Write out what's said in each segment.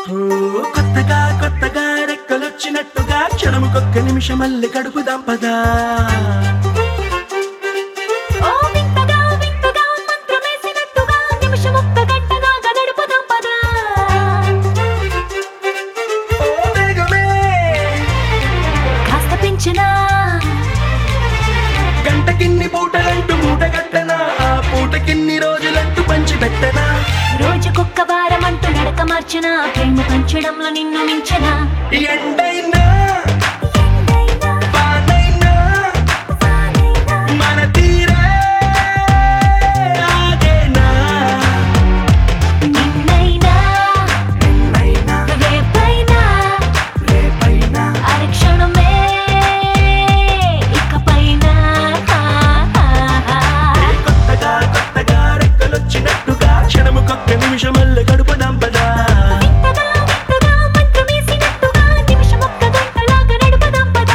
ఓ, కొత్తగా కొత్తగా రెక్కలొచ్చినట్టుగా క్షణముకొక్క నిమిషమల్లి కడుపు దంపదా ఓ వింతగా వింతగా మంత్రమేసినట్టుగా నిమిషం ఒక్క గంటగా గడుపుదాం పదా ఓ వేగమే కాస్త పెంచినా గంటకిన్ని పూటలంటూ మూటగట్టనా ఆ పూటకిన్ని రోజులంటూ పంచి పెట్టనా రోజుకొక్క వారం అంటూ నడక మార్చిన ప్రేమ పంచడంలో నిన్ను మించిన ఎండైనా వానైనా మన తీరే ఆగేనా నిన్నైనా నిన్నైనా రేపైనా రేపైనా అరక్షణమే ఇకపైన ఏ కొత్తగా కొత్తగా రెక్కలొచ్చినట్టుగా క్షణముకొక్క నిమిషమల్లె గడుపు దంపదా వింతగా వింతగా మంత్రమేసినట్టుగా నిమిషం ఒక్క గంటలాగా నడుపుదాం పదా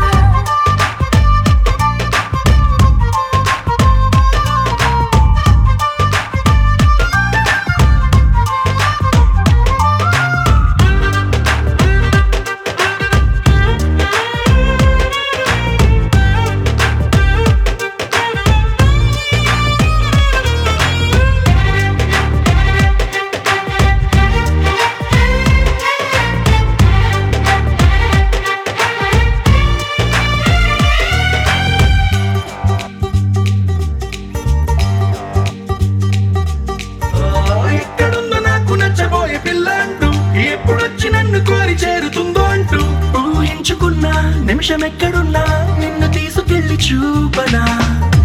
ఓ, ఎక్కడుందో నాకు నచ్చబోయే పిల్ల అంటూ ఎప్పుడొచ్చి నన్ను కోరి చేరుతుందో అంటూ ఊహించుకున్నా నిమిషం ఎక్కడున్నా నిన్ను తీసుకెళ్లి చూపనా